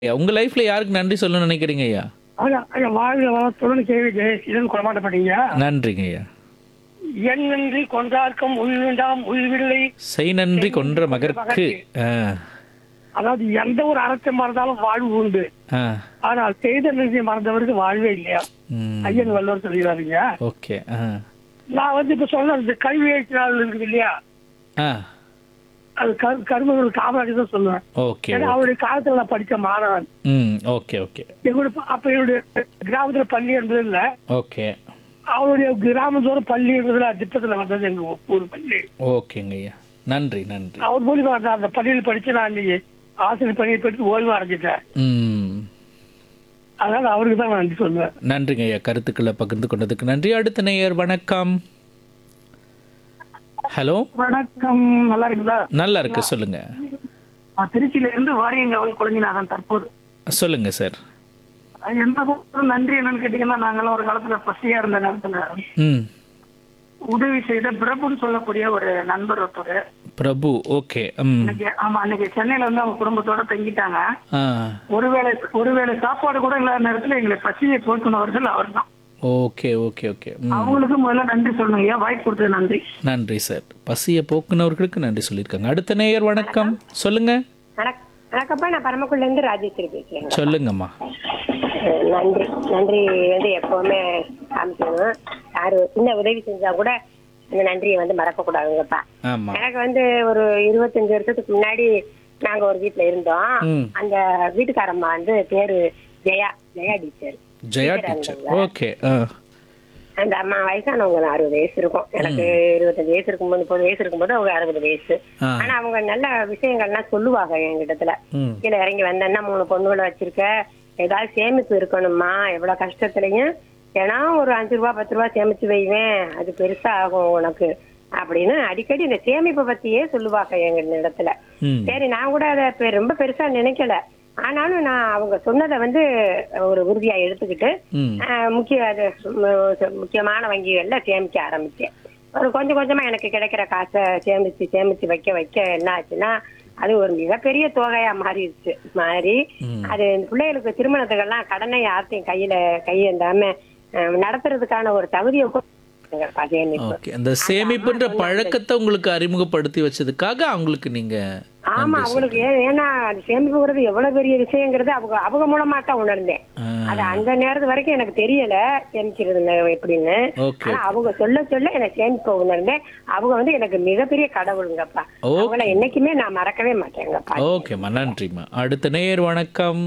ஐயா, உங்க லைஃப்ல யாருக்கு நன்றி சொல்லணும்னு நினைக்கிறீங்க ஐயா ஐயா ஐயா வாழ்க வளத்துடன் கேள்வி ஜெயசீலன் கொடமாட்டப்பட்டீங்க நன்றிங்க ஐயா என் நன்றி கொன்றார்க்கும் உள்வேண்டாம் உள்வில்லை செய் நன்றி கொன்ற மகற்கு ஆ, அதாவது எந்த ஒரு அறத்தை மறந்தாலும் வாழ்வு உண்டு ஆ, ஆனால் செய்த நன்றியை மறந்தவருக்கு வாழ்வே இல்லையா ம், ஐயன் வல்லவர் சொல்கிறாருங்க ஓகே ஆ, நான் வந்து இப்ப சொன்ன இந்த கல்வி எழுச்சி நாள் இருக்குது இல்லையா ஆ, அது கரு கருமகள் காமராஜர் தான் சொல்லுவேன் ஓகே ஏன்னா அவருடைய காலத்துல நான் படிச்ச மாணவன் ம் ஓகே ஓகே எங்களுடைய ப- அப்ப என்னுடைய கிராமத்துல பள்ளி இருந்தது இல்ல ஓகே அவருடைய கிராமத்தோட பள்ளி இருந்ததுல திட்டத்துல வந்தது எங்க ஊர் பள்ளி ஓகேங்க ஐயா நன்றி நன்றி அவர் மூலியமா நான் அந்த பள்ளியில் படிச்சு நான் இன்னைக்கு ஆசிரியர் பணியை பெற்று ஓய்வு அடைஞ்சிட்டேன் ம் அதனால அவருக்கு தான் நான் நன்றி சொல்லுவேன் நன்றிங்க ஐயா கருத்துக்களை பகிர்ந்து கொண்டதுக்கு நன்றி அடுத்த நேயர் வணக்கம் ஹலோ வணக்கம் நல்லா இருக்குதா நல்லா இருக்கு சொல்லுங்க நான் திருச்சியில இருந்து வாரியங்க அவள் குழந்தைநாதன் தற்போது சொல்லுங்க சார் அது என்ன பொறுத்த நன்றி என்னன்னு கேட்டீங்கன்னா நாங்கெல்லாம் ஒரு காலத்துல பசியா இருந்த நேரத்துல ம் உதவி செய்த பிரபுன்னு சொல்லக்கூடிய ஒரு நண்பர் ஒருத்தர் பிரபு ஓகே ம் இன்னைக்கு ஆமா அன்னைக்கு சென்னையில வந்து அவங்க குடும்பத்தோட தங்கிட்டாங்க ஆ ஒருவேளை ஒருவேளை சாப்பாடு கூட இல்லாத நேரத்துல எங்களை பசியை போக்குனவர்கள் அவர் தான் ஓகே ஓகே ஓகே ம் அவங்களுக்கு முதல்ல நன்றி சொல்லணும் ஐயா வாய்ப்பு கொடுத்தது நன்றி நன்றி சார் பசியை போக்குனவர்களுக்கு நன்றி சொல்லியிருக்காங்க அடுத்த நேயர் வணக்கம் சொல்லுங்க வணக்- வணக்கம்ப்பா நான் பரமக்குடில இருந்து ராஜேஸ்வரி பேசுறேன் சொல்லுங்கம்மா அஹ் நன்றி நன்றி வந்து எப்பவுமே காமிக்கணும் யாரு ஒரு சின்ன உதவி செஞ்சா கூட அந்த நன்றியை வந்து மறக்க கூடாதுங்கப்பா ஆமா எனக்கு வந்து ஒரு இருபத்தஞ்சு வருஷத்துக்கு முன்னாடி நாங்க ஒரு வீட்ல இருந்தோம் ம் அந்த வீட்டுக்காரம்மா வந்து பேரு Jaya Jaya teacher Jaya teacher okay ஆ அந்த அம்மா வயசானவங்க தான் அறுபது வயசு இருக்கும் எனக்கு இருபத்தஞ்சு வயசு இருக்கும்போது முப்பது வயசு இருக்கும்போது அவங்க அறுபது வயசு ஆ ஆனா அவங்க நல்ல விஷயங்கள்லாம் சொல்லுவாங்க என்கிட்டத்துல ம் கீழே இறங்கி வந்தேன்னா மூணு பொண்ணுகளை வச்சிருக்க ஏதாவது சேமிப்பு இருக்கணுமா எவ்வளவு கஷ்டத்துலயும் ஏன்னா ஒரு அஞ்சு ரூபா பத்து ரூபா சேமிச்சு வைவேன் அது பெருசா ஆகும் உனக்கு அப்படின்னு அடிக்கடி இந்த சேமிப்பை பத்தியே சொல்லுவாங்க எங்க இடத்துல ம் சரி நான் கூட அதை பெ- ரொம்ப பெருசா நினைக்கல ஆனாலும் நான் அவங்க சொன்னதை வந்து ஒரு உறுதியா எடுத்துக்கிட்டு ம் ஆஹ் முக்கிய அது மு- முக்கியமான வங்கிகள்ல சேமிக்க ஆரம்பிச்சேன் ஒரு கொஞ்சம் கொஞ்சமா எனக்கு கிடைக்கிற காசை சேமிச்சு சேமிச்சு வைக்க வைக்க என்ன ஆச்சுன்னா அது ஒரு மிகப்பெரிய தொகையா மாறிடுச்சு மாறி ம். அது இந்த பிள்ளைகளுக்கு திருமணத்துக்கெல்லாம் கடனை யார்த்தையும் கையில கையேந்தாம ஆஹ் நடத்துறதுக்கான ஒரு தகுதியை கூட கொடுத்தாங்க சேமிப்பு ஓகே அந்த சேமிப்புன்ற பழக்கத்தை உங்களுக்கு அறிமுகப்படுத்தி வச்சதுக்காக அவங்களுக்கு நீங்க ஆமா அவங்களுக்கு ஏ- ஏன்னா அது சேமிப்புங்கிறது எவ்வளவு பெரிய விஷயங்கிறது அவங்க அவங்க மூலமா தான் உணர்ந்தேன் ஆ, அது அந்த நேரத்து வரைக்கும் எனக்கு தெரியல சேமிக்கிறது ந- எப்படின்னு ஓகே ஆனா அவங்க சொல்ல சொல்ல எனக்கு சேமிப்ப உணர்ந்தேன் அவங்க வந்து எனக்கு மிகப்பெரிய கடவுளுங்கப்பா ஓ. அவங்கள என்னைக்குமே நான் மறக்கவே மாட்டேங்கப்பா ஓகேம்மா நன்றிம்மா அடுத்த நேயர் வணக்கம்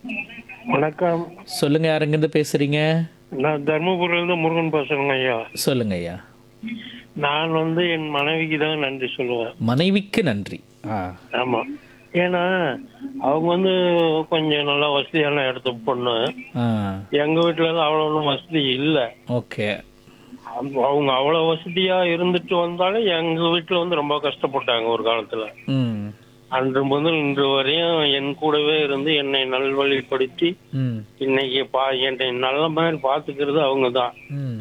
வணக்கம் சொல்லுங்க யாருங்கிருந்து பேசுறீங்க நான் தர்மபுரியில இருந்து முருகன் பேசுறேங்க ஐயா சொல்லுங்க ஐயா நான் வந்து என் மனைவிக்கு தான் நன்றி சொல்லுவேன் மனைவிக்கு நன்றி ஆ ஆமா ஏன்னா அவங்க வந்து கொஞ்சம் நல்லா வசதியான இடத்து பொண்ணு ஆ எங்க வீட்டுல எல்லாம் அவ்வளவு ஒண்ணும் வசதி இல்ல ஓகே அவங்க அவங்க அவ்வளவு வசதியா இருந்துட்டு வந்தாலும் எங்க வீட்டுல வந்து ரொம்ப கஷ்டப்பட்டாங்க ஒரு காலத்துல ம் அன்று முதல் இன்று வரையும் என் கூடவே இருந்து என்னை நல்வழிப்படுத்தி ம் இன்னைக்கு பா என்னை நல்ல மாதிரி பாத்துக்கிறது அவங்க தான் ம்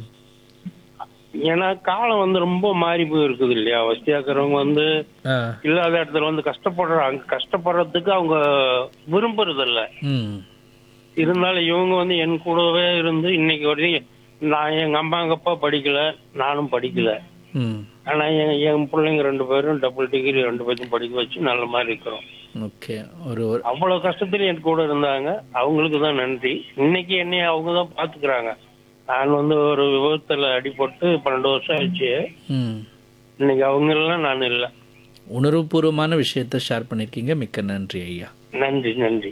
ஏன்னா காலம் வந்து ரொம்ப மாறி போயிருக்குது இல்லையா வசதியாக்குறவங்க வந்து ஆ இல்லாத இடத்துல வந்து கஷ்டப்படுறாங்க கஷ்டப்படுறதுக்கு அவங்க விரும்புறது இல்ல ம் இருந்தாலும் இவங்க வந்து என் கூடவே இருந்து இன்னைக்கு வரையும் நான் எங்க அம்மா எங்க அப்பா படிக்கல நானும் படிக்கல ம் ஆனா என் என் பிள்ளைங்க ரெண்டு பேரும் டபுள் டிகிரி ரெண்டு பேரும் படிக்க வச்சு நல்ல மாதிரி இருக்கிறோம் ஓகே ஒரு ஒரு அவ்வளவு கஷ்டத்துல என் கூட இருந்தாங்க அவங்களுக்கு தான் நன்றி இன்னைக்கு என்னைய அவங்க தான் பாத்துக்கிறாங்க நான் வந்து ஒரு விபத்துல அடிபட்டு பன்னெண்டு வருஷம் ஆச்சு ம் இன்னைக்கு அவங்க எல்லாம் நான் இல்லை உணர்வுபூர்வமான விஷயத்தை ஷேர் பண்ணியிருக்கீங்க மிக்க நன்றி ஐயா நன்றி நன்றி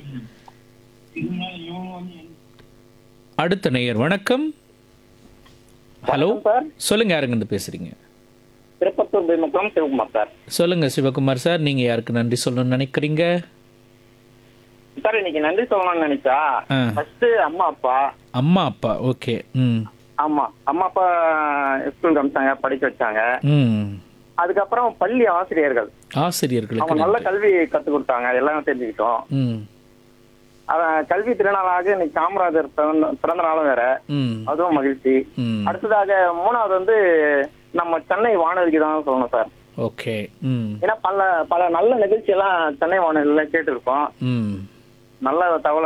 அடுத்த நேயர் வணக்கம் ஹலோ சொல்லுங்க யாருங்கிருந்து பேசுறீங்க திருப்பத்தூர் திமுகம் சிவகுமார் சார் சொல்லுங்க சிவகுமார் சார் நீங்க யாருக்கு நன்றி சொல்லணும்னு நினைக்கிறீங்க சார் இன்னைக்கு நன்றி சொல்லணும்னு நினைச்சா ஆ. ஃபர்ஸ்ட் அம்மா அப்பா அம்மா அப்பா ஓகே ம் ஆமா அம்மா அப்பா ஸ்கூலுக்கு அனுப்பிச்சாங்க படிக்க வச்சாங்க ம் அதுக்கப்புறம் பள்ளி ஆசிரியர்கள் ஆசிரியர்களுக்கு அவங்க நல்ல நன்றி. கல்வி கத்து கொடுத்தாங்க எல்லாம் தெரிஞ்சுக்கிட்டோம் ம் அதான் கல்வி திருநாளாக இன்னைக்கு காமராஜர் பிறந்த பிறந்த நாளும் வேற ம் அதுவும் மகிழ்ச்சி ம் அடுத்ததாக மூணாவது வந்து நம்ம சென்னை வானொலிக்கு தான் சொல்லணும் சார் ஓகே ம் ஏன்னா பல பல நல்ல நிகழ்ச்சி எல்லாம் சென்னை வானொலியில கேட்டிருக்கோம் ம் நல்ல தகவல்